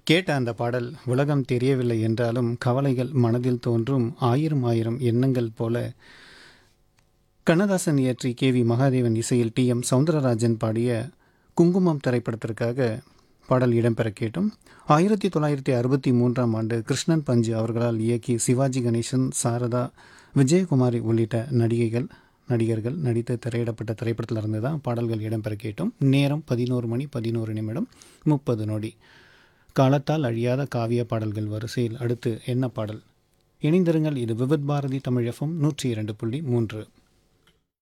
கேட்ட அந்த பாடல் உலகம் தெரியவில்லை என்றாலும் கவலைகள் மனதில் தோன்றும் ஆயிரம் ஆயிரம் எண்ணங்கள் போல கண்ணதாசன் இயற்றி கே வி மகாதேவன் இசையில் டி எம் சவுந்தரராஜன் பாடிய குங்குமம் திரைப்படத்திற்காக பாடல் இடம்பெற கேட்டும் ஆயிரத்தி தொள்ளாயிரத்தி அறுபத்தி மூன்றாம் ஆண்டு கிருஷ்ணன் பஞ்சு அவர்களால் இயக்கி சிவாஜி கணேசன் சாரதா விஜயகுமாரி உள்ளிட்ட நடிகைகள் நடிகர்கள் நடித்து திரையிடப்பட்ட திரைப்படத்தில் இருந்து தான் பாடல்கள் இடம்பெற கேட்டும் நேரம் பதினோரு மணி பதினோரு நிமிடம் முப்பது நொடி காலத்தால் அழியாத காவிய பாடல்கள் வரிசையில் அடுத்து என்ன பாடல் இணைந்திருங்கள் இது விவித் பாரதி தமிழ் எஃப்எம் நூற்றி இரண்டு புள்ளி மூன்று